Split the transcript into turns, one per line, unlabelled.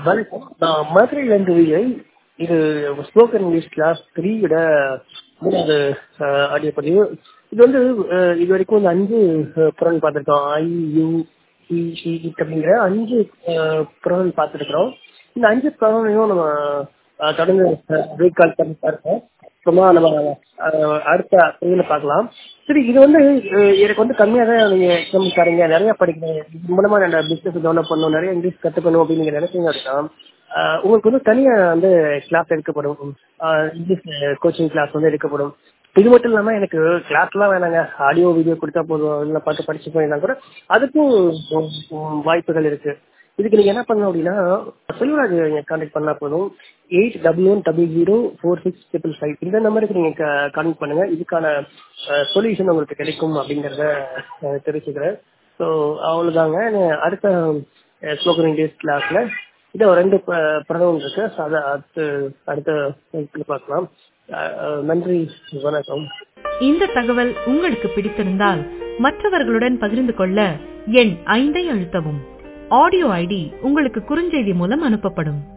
வணக்கம் நான் மதுரையிலேருந்து விஜய் இது ஸ்போக்கன் இங்கிலீஷ் கிளாஸ் த்ரீயோட மூணாவது ஆடியோ பதிவு இது வந்து அஹ், இது வரைக்கும் வந்து அஞ்சு அஹ், புறன் பார்த்துருக்கோம் ஐ யூ இ சி அப்படிங்கிற அஞ்சு அஹ், புறன் பார்த்துருக்குறோம் இந்த அஞ்சு புறனையும் நம்ம அஹ், தொடர்ந்து ரீகால் பண்ணி பார்ப்போம் சும்மா நம்ம அஹ், அடுத்த இதில் பார்க்கலாம் சரி இது வந்து அஹ், எனக்கு வந்து கம்மியாக தான் நீங்கள் எக்ஸாம் தரீங்க நிறைய படிக்கிறேன் இது மூலமாக நான் பிஸ்னஸ் டெவலப் பண்ணணும் நிறைய இங்கிலீஷ் கற்றுக்கணும் அப்படின்னு நீங்கள் நினைச்சீங்க அப்படின்னா ஆஹ் உங்களுக்கு வந்து தனியாக வந்து கிளாஸ் எடுக்கப்படும் ஆஹ் இங்கிலீஷ் கோச்சிங் கிளாஸ் வந்து எடுக்கப்படும் இது மட்டும் இல்லாமல் எனக்கு கிளாஸ்லாம் வேணாங்க ஆடியோ வீடியோ கொடுத்தா போதும் இல்லை பார்த்து படிச்சு போயிடலாம் கூட அதுக்கும் உம், உம், வாய்ப்புகள் இருக்கு இதுக்கு நீங்கள் என்ன பண்ணணும் அப்படின்னா செல்வராஜ் கான்டாக்ட் பண்ணால் போதும் eight double one double zero four six triple five இந்த நம்பருக்கு நீங்கள் கான்டாக்ட் பண்ணுங்க இதுக்கான சொல்யூஷன் உங்களுக்கு கிடைக்கும் அப்படிங்கிறத அஹ், தெரிவிச்சுக்கிறேன் ஸோ அவ்வளோதாங்க நான் அடுத்த ஸ்போக்கன் இங்கிலீஷ் கிளாஸில் இது ஒரு ரெண்டு ப- பிரணவம் இருக்கு So அதை அடுத்து அடுத்த வகுப்புல பார்க்கலாம் அஹ், அஹ், நன்றி வணக்கம்
இந்த தகவல் உங்களுக்கு பிடித்திருந்தால் மற்றவர்களுடன் பகிர்ந்து கொள்ள எண் ஐந்தை அழுத்தவும் ஆடியோ ஐடி உங்களுக்கு குறுஞ்செய்தி மூலம் அனுப்பப்படும்